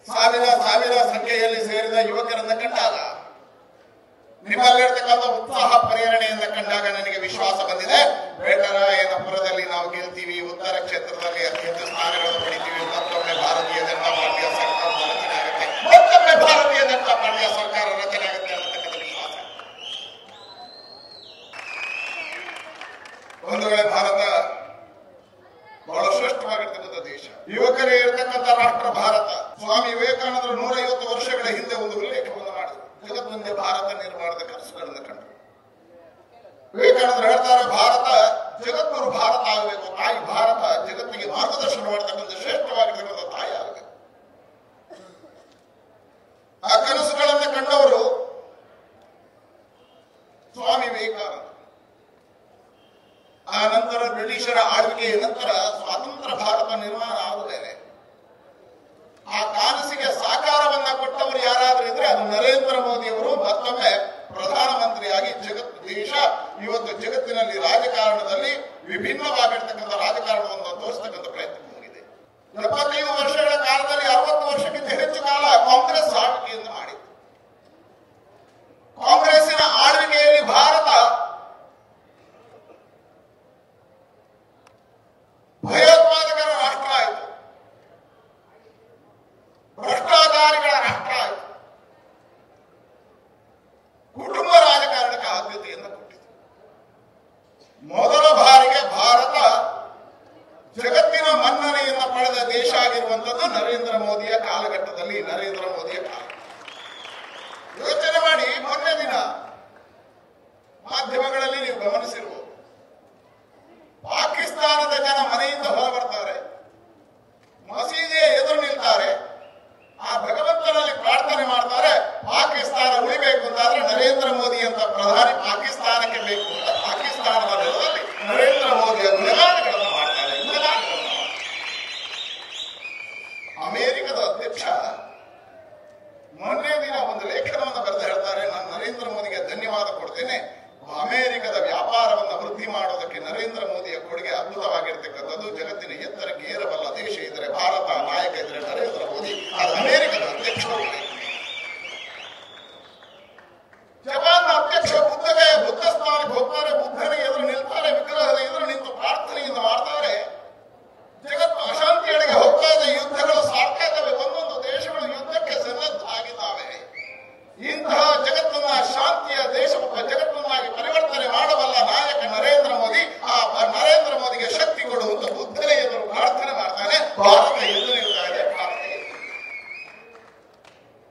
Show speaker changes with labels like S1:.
S1: ಸಾವಿರ ಸಾವಿರ ಸಂಖ್ಯೆಯಲ್ಲಿ ಸೇರಿದ ಯುವಕರನ್ನ ಕಂಡಾಗ ನಿಮ್ಮಲ್ಲಿರ್ತಕ್ಕಂಥ ಉತ್ಸಾಹ ಪ್ರೇರಣೆಯಿಂದ ಕಂಡಾಗ ನನಗೆ ವಿಶ್ವಾಸ ಬಂದಿದೆ ಬೇಟರಾಯನ ಪುರದಲ್ಲಿ ನಾವು ಗೆಲ್ತೀವಿ ಉತ್ತರ ಕ್ಷೇತ್ರದಲ್ಲಿ ಅತಿ ಹೆಚ್ಚು ಸ್ಥಾನಗಳನ್ನು ಪಡಿತೀವಿ ಮತ್ತೊಮ್ಮೆ ಭಾರತೀಯ ಜನತಾ ಪಾರ್ಟಿಯ ಸರ್ಕಾರ ರಚನೆ ಆಗುತ್ತೆ ಮತ್ತೊಮ್ಮೆ ಭಾರತೀಯ ಜನತಾ ಪಾರ್ಟಿಯ ಸರ್ಕಾರ ರಚನೆ ಆಗುತ್ತೆ ಅನ್ನತಕ್ಕಂಥ ವಿಶ್ವಾಸ ಒಂದು ವೇಳೆ ಭಾರತ ಬಹಳ ಶ್ರೇಷ್ಠವಾಗಿರ್ತಕ್ಕಂಥ ದೇಶ ಯುವಕರೇ ಇರತಕ್ಕಂಥ ರಾಷ್ಟ್ರ ಭಾರತ ಸ್ವಾಮಿ ವಿವೇಕಾನಂದರು ನೂರೈವತ್ತು ವರ್ಷಗಳ ಹಿಂದೆ ಒಂದು ಉಲ್ಲೇಖವನ್ನು ಮಾಡಿದರು ಜಗತ್ತೊಂದೇ ಭಾರತ ನಿರ್ಮಾಣದ ಕನಸುಗಳನ್ನು ಕಂಡರು ವಿವೇಕಾನಂದರು ಹೇಳ್ತಾರೆ ಭಾರತ ಜಗದ್ಗುರು ಭಾರತ ಆಗಬೇಕು ತಾಯಿ ಭಾರತ ಜಗತ್ತಿಗೆ ಮಾರ್ಗದರ್ಶನ ಮಾಡತಕ್ಕಂಥ ಶ್ರೇಷ್ಠವಾಗಿರ್ತಕ್ಕಂಥ ತಾಯಿ ಆಗಬೇಕು ಆ ಕನಸುಗಳನ್ನು ಕಂಡವರು ಸ್ವಾಮಿ ವಿವೇಕಾನಂದ ಆ ನಂತರ ಬ್ರಿಟಿಷರ ಆಳ್ವಿಕೆಯ ನಂತರ ಸ್ವಾತಂತ್ರ್ಯ ಭಾರತ ನಿರ್ಮಾಣ ಆಗುತ್ತೇನೆ ಆ ಕನಸಿಗೆ ಸಾಕಾರವನ್ನ ಕೊಟ್ಟವರು ಯಾರಾದ್ರೂ ಇದ್ರೆ ಅದು ನರೇಂದ್ರ ಮೋದಿ ಅವರು ಮತ್ತೊಮ್ಮೆ ಪ್ರಧಾನಮಂತ್ರಿಯಾಗಿ ಜಗತ್ ದೇಶ ಇವತ್ತು ಜಗತ್ತಿನಲ್ಲಿ ರಾಜಕಾರಣದಲ್ಲಿ ವಿಭಿನ್ನವಾಗಿರ್ತಕ್ಕಂಥ ರಾಜಕಾರಣವನ್ನು ತೋರಿಸ್ತಕ್ಕಂಥ ಪ್ರಯತ್ನ ಹೋಗಿದೆ ಎಪ್ಪತ್ತೈದು ವರ್ಷಗಳ ಕಾಲದಲ್ಲಿ ಅರವತ್ತು ವರ್ಷಕ್ಕಿಂತ ಹೆಚ್ಚು ಕಾಲ ಕಾಂಗ್ರೆಸ್ ಆಳ್ವಿಕೆಯನ್ನು ಮಾಡಿತು ಕಾಂಗ್ರೆಸ್ಸಿನ ಆಳ್ವಿಕೆಯಲ್ಲಿ ಭಾರತ ಭಯೋತ್ಪಾದಕರ ರಾಷ್ಟ್ರ ಆಯಿತು ಭ್ರಷ್ಟಾಚಾರಿಗಳ ರಾಷ್ಟ್ರ ಆಯಿತು ಕುಟುಂಬ ರಾಜಕಾರಣಕ್ಕೆ ಆದ್ಯತೆಯನ್ನು ಕೊಟ್ಟಿತು ಮೊದಲ ಬಾರಿಗೆ ಭಾರತ ಜಗತ್ತಿನ ಮನ್ನಣೆಯನ್ನು ಪಡೆದ ದೇಶ ಆಗಿರುವಂತದ್ದು ನರೇಂದ್ರ ಮೋದಿಯ ಕಾಲಘಟ್ಟದಲ್ಲಿ ನರೇಂದ್ರ ಮೋದಿಯ ಕಾಲ ಯೋಚನೆ ಮಾಡಿ ಮೊನ್ನೆ ದಿನ ಮಾಧ್ಯಮಗಳಲ್ಲಿ ನೀವು ಗಮನಿಸಿರ್ಬೋದು ಪಾಕಿಸ್ತಾನದ ಜನ ಮನೆಯಿಂದ ಹೊರ ಬರ್ತಾರೆ